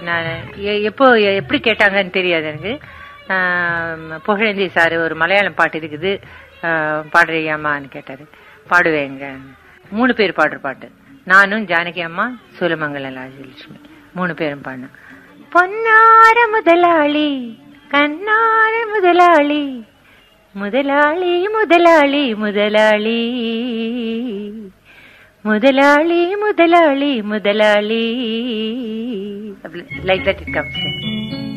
நான் எ- எப்போ எப்படி கேட்டாங்கன்னு தெரியாது எனக்கு ஆம், புகழேந்தி சார் ஒரு மலையாளம் பாட்டு இருக்குது ஆ, பாடுறியாமான்னு கேட்டாரு பாடுவேங்க மூணு பேர் பாடுற பாட்டு நானும் ஜானகி அம்மா சூலமங்கல ராஜலட்சுமி மூணு பேரும் பாடினோம் பொன்னார முதலாளி கண்ணார முதலாளி முதலாளி முதலாளி முதலாளி முதலாளி முதலாளி முதலாளி லைக் தட் இட் கம்ஸ்